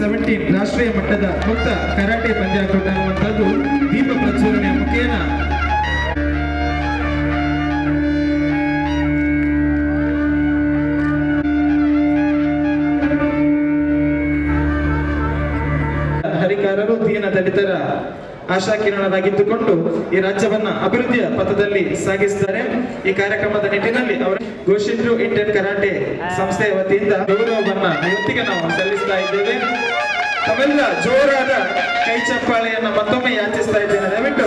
seventeen ರಾಷ್ಟ್ರೀಯ ಮಟ್ಟದ ಮುಕ್ತ ಕರಾಟೆ ಪಂದ್ಯಾಕೂಟ ಅನ್ನುವಂಥದ್ದು ದೀಪ ಪ್ರಚುರಣೆಯ ಮುಖೇನ ಹರಿಕಾರರು ದೀನ ದಲಿತರ ಆಶಾಕಿರಣರಾಗಿದ್ದುಕೊಂಡು ಈ ರಾಜ್ಯವನ್ನ ಅಭಿವೃದ್ಧಿಯ ಪಥದಲ್ಲಿ ಸಾಗಿಸಿದ್ದಾರೆ ಈ ಕಾರ್ಯಕ್ರಮದ ನಿಟ್ಟಿನಲ್ಲಿ ಅವರ ಗೋಶಿಂದ್ರು ಇಂಡಿಯನ್ ಕರಾಟೆ ಸಂಸ್ಥೆಯ ವತಿಯಿಂದ ಗೌರವವನ್ನ ಇವತ್ತಿಗೆ ನಾವು ಸಲ್ಲಿಸ್ತಾ ಇದ್ದೇವೆ ತಾವೆಲ್ಲ ಜೋರಾದ ಕೈ ಚಪ್ಪಾಳೆಯನ್ನ ಮತ್ತೊಮ್ಮೆ ಯಾಚಿಸ್ತಾ ಇದ್ದೇನೆ ದಯವಿಟ್ಟು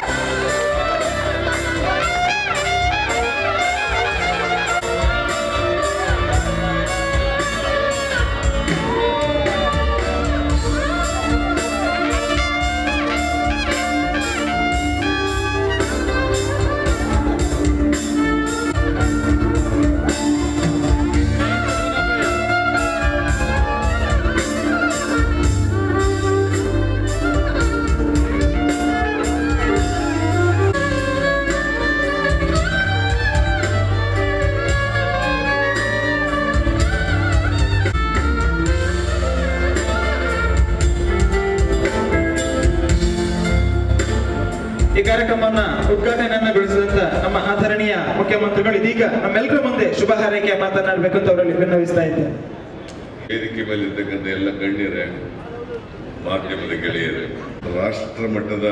ಈ ಕಾರ್ಯಕ್ರಮವನ್ನ ಉದ್ಘಾಟನೆಯನ್ನಗೊಳಿಸಿದಂತ ನಮ್ಮ ಆದರಣೀಯ ಮುಖ್ಯಮಂತ್ರಿಗಳು ಇದೀಗ ನಮ್ಮೆಲ್ಲರ ಮುಂದೆ ಶುಭ ಹಾರೈಕೆ ಮಾತನಾಡಬೇಕು ಅಂತ ಅವರಲ್ಲಿ ವಿನ್ನವಿಸ್ತಾ ಇದ್ದೇನೆ ವೇದಿಕೆ ಮೇಲಿರ್ತಕ್ಕಂಥ ಎಲ್ಲ ಗಣ್ಯರೇ ಮಾಧ್ಯಮದ ಗೆಳೆಯರೇ ರಾಷ್ಟ್ರ ಮಟ್ಟದ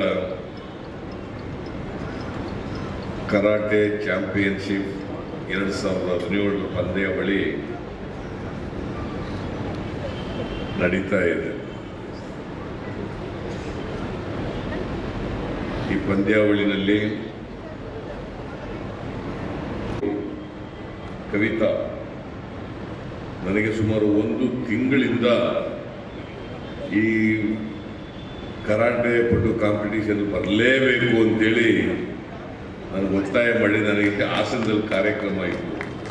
ಕರಾಟೆ ಚಾಂಪಿಯನ್ಶಿಪ್ ಎರಡು ಸಾವಿರದ ಹದಿನೇಳು ಪಂದ್ಯಾವಳಿ ನಡೀತಾ ಇದೆ ಈ ಪಂದ್ಯಾವಳಿನಲ್ಲಿ ಕವಿತಾ ನನಗೆ ಸುಮಾರು ಒಂದು ತಿಂಗಳಿಂದ ಈ ಕರಾಟೆ ಪಟು ಕಾಂಪಿಟಿಷನ್ ಬರಲೇಬೇಕು ಅಂತೇಳಿ ನನಗೆ ಒತ್ತಾಯ ಮಾಡಿ ನನಗೆ ಹಾಸನದಲ್ಲಿ ಕಾರ್ಯಕ್ರಮ ಇತ್ತು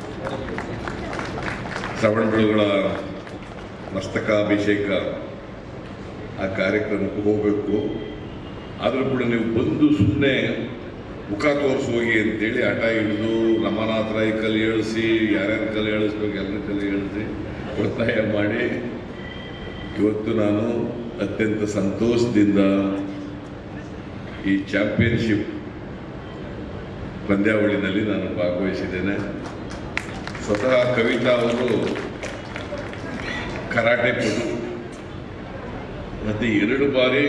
ಶ್ರವಣಬೆಳಗೊಳ ಮಸ್ತಕಾಭಿಷೇಕ ಆ ಕಾರ್ಯಕ್ರಮಕ್ಕೆ ಹೋಗಬೇಕು ಆದರೂ ಕೂಡ ನೀವು ಬಂದು ಸುಮ್ಮನೆ ಮುಖ ತೋರಿಸಿ ಹೋಗಿ ಅಂತೇಳಿ ಹಠ ಹಿಡಿದು ರಮನಾಥ್ ರಾಯ್ ಕಲ್ ಏಳಿಸಿ ಯಾರ್ಯಾರ ಕಲ್ ಏಳಿಸ್ಬೇಕು ಎಲ್ಲರ ಕಲ್ ಏಳಿಸಿ ಒತ್ತಾಯ ಮಾಡಿ ಇವತ್ತು ನಾನು ಅತ್ಯಂತ ಸಂತೋಷದಿಂದ ಈ ಚಾಂಪಿಯನ್ಶಿಪ್ ಪಂದ್ಯಾವಳಿನಲ್ಲಿ ನಾನು ಭಾಗವಹಿಸಿದ್ದೇನೆ ಸ್ವತಃ ಕವಿತಾ ಅವರು ಕರಾಟೆ ಪಟು ಮತ್ತೆ ಎರಡು ಬಾರಿ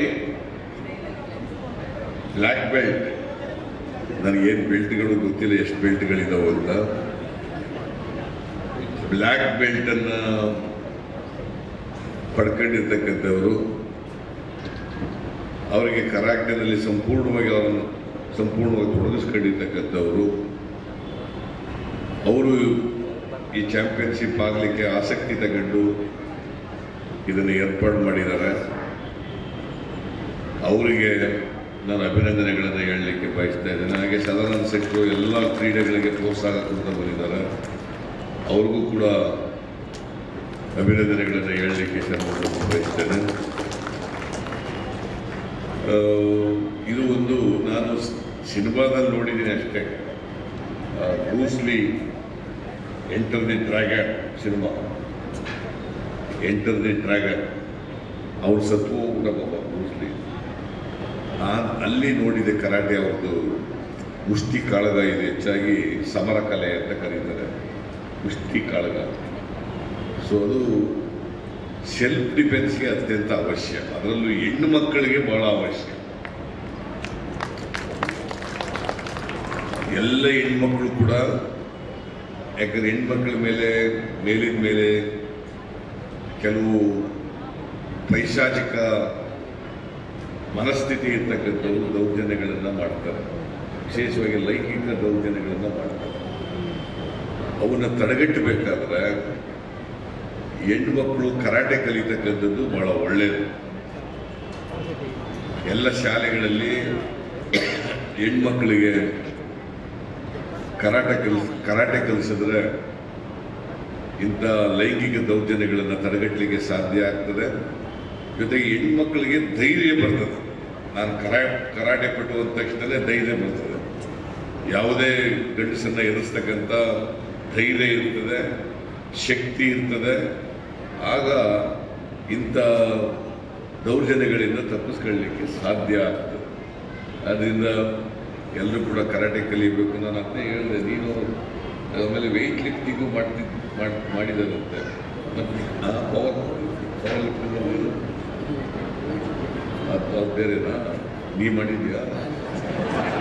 ಬ್ಲ್ಯಾಕ್ ಬೆಲ್ಟ್ ನನಗೇನು ಬೆಲ್ಟ್ಗಳು ಗೊತ್ತಿಲ್ಲ ಎಷ್ಟು ಬೆಲ್ಟ್ಗಳಿದಾವೆ ಅಂತ ಬ್ಲ್ಯಾಕ್ ಬೆಲ್ಟನ್ನು ಪಡ್ಕೊಂಡಿರ್ತಕ್ಕಂಥವರು ಅವರಿಗೆ ಕರಾಟೆನಲ್ಲಿ ಸಂಪೂರ್ಣವಾಗಿ ಅವರನ್ನು ಸಂಪೂರ್ಣವಾಗಿ ತೊಡಗಿಸ್ಕೊಂಡಿರ್ತಕ್ಕಂಥವರು ಅವರು ಈ ಚಾಂಪಿಯನ್ಶಿಪ್ ಆಗಲಿಕ್ಕೆ ಆಸಕ್ತಿ ತಗೊಂಡು ಇದನ್ನು ಏರ್ಪಾಡು ಮಾಡಿದ್ದಾರೆ ಅವರಿಗೆ ನಾನು ಅಭಿನಂದನೆಗಳನ್ನು ಹೇಳಲಿಕ್ಕೆ ಬಯಸ್ತಾ ಇದ್ದೇನೆ ಹಾಗೆ ಸದಾನಂದ ಸೆಟ್ರು ಎಲ್ಲ ಕ್ರೀಡೆಗಳಿಗೆ ಪ್ರೋತ್ಸಾಹ ಕೊಡ್ತಾ ಬಂದಿದ್ದಾರೆ ಅವ್ರಿಗೂ ಕೂಡ ಅಭಿನಂದನೆಗಳನ್ನು ಹೇಳಲಿಕ್ಕೆ ಸಂದರ್ಭದಲ್ಲಿ ಬಯಸ್ತೇನೆ ಆ, ಇದು ಒಂದು ನಾನು ಸಿನಿಮಾದಲ್ಲಿ ನೋಡಿದ್ದೀನಿ ಅಷ್ಟೇ Bruce Lee enter the dragon cinema enter the dragon ಅವ್ರು ಸತ್ವ ಕೂಡ ಬಾಬಾ ಬ್ರೂಸ್ಲಿ ನಾನು ಅಲ್ಲಿ ನೋಡಿದೆ ಕರಾಟೆ ಅವ್ರದ್ದು ಕುಸ್ತಿ ಕಾಳಗ ಇದು ಹೆಚ್ಚಾಗಿ ಸಮರ ಕಲೆ ಅಂತ ಕರೀತಾರೆ ಕುಸ್ತಿ ಕಾಳಗ ಸೊ ಅದು ಸೆಲ್ಫ್ ಡಿಫೆನ್ಸ್ಗೆ ಅತ್ಯಂತ ಅವಶ್ಯ ಅದರಲ್ಲೂ ಹೆಣ್ಣು ಮಕ್ಕಳಿಗೆ ಬಹಳ ಅವಶ್ಯ ಎಲ್ಲ ಹೆಣ್ಮಕ್ಳು ಕೂಡ ಯಾಕಂದ್ರೆ ಹೆಣ್ಮಕ್ಳ ಮೇಲೆ ಮೇಲಿನ ಮೇಲೆ ಕೆಲವು ಪೈಶಾಚಿಕ ಮನಸ್ಥಿತಿ ಇರ್ತಕ್ಕಂಥವ್ರು ದೌರ್ಜನ್ಯಗಳನ್ನು ಮಾಡ್ತಾರೆ ವಿಶೇಷವಾಗಿ ಲೈಂಗಿಕ ದೌರ್ಜನ್ಯಗಳನ್ನು ಮಾಡ್ತಾರೆ ಅವನ್ನ ತಡೆಗಟ್ಟಬೇಕಾದ್ರೆ ಹೆಣ್ಮಕ್ಳು ಕರಾಟೆ ಕಲಿತಕ್ಕಂಥದ್ದು ಬಹಳ ಒಳ್ಳೆಯದು ಎಲ್ಲ ಶಾಲೆಗಳಲ್ಲಿ ಹೆಣ್ಮಕ್ಳಿಗೆ ಕರಾಟೆ ಕಲಿಸ್ ಕರಾಟೆ ಕಲಿಸಿದ್ರೆ ಇಂಥ ಲೈಂಗಿಕ ದೌರ್ಜನ್ಯಗಳನ್ನು ತಡೆಗಟ್ಟಲಿಕ್ಕೆ ಸಾಧ್ಯ ಆಗ್ತದೆ ಜೊತೆಗೆ ಹೆಣ್ಮಕ್ಳಿಗೆ ಧೈರ್ಯ ಬರ್ತದೆ ನಾನು ಕರಾ ಕರಾಟೆ ಪಟು ಅಂದ ತಕ್ಷಣನೇ ಧೈರ್ಯ ಬರ್ತದೆ ಯಾವುದೇ ಗಂಡಸನ್ನ ಎದುರಿಸ್ತಕ್ಕಂಥ ಧೈರ್ಯ ಇರ್ತದೆ ಶಕ್ತಿ ಇರ್ತದೆ ಆಗ ಇಂಥ ದೌರ್ಜನ್ಯಗಳಿಂದ ತಪ್ಪಿಸ್ಕೊಳ್ಳಿಕ್ಕೆ ಸಾಧ್ಯ ಆಗ್ತದೆ ಅದರಿಂದ ಎಲ್ಲರೂ ಕೂಡ ಕರಾಟೆ ಕಲಿಬೇಕು ನಾನು ಅದನ್ನೇ ಹೇಳಿದೆ ನೀನು ಆಮೇಲೆ ವೆಯ್ಟ್ ಲಿಫ್ಟಿಂಗು ಮಾಡ್ತಿದ್ ಮಾಡ್ ಮಾಡಿದಾರಂತೆ ಮತ್ತು ಪವರ್ ಪವರ್ ಲಿಫ್ಟಿಂಗ್ ಅದು ಬೇರೆನಾ ನೀ ಮಾಡಿದ್ಯಾ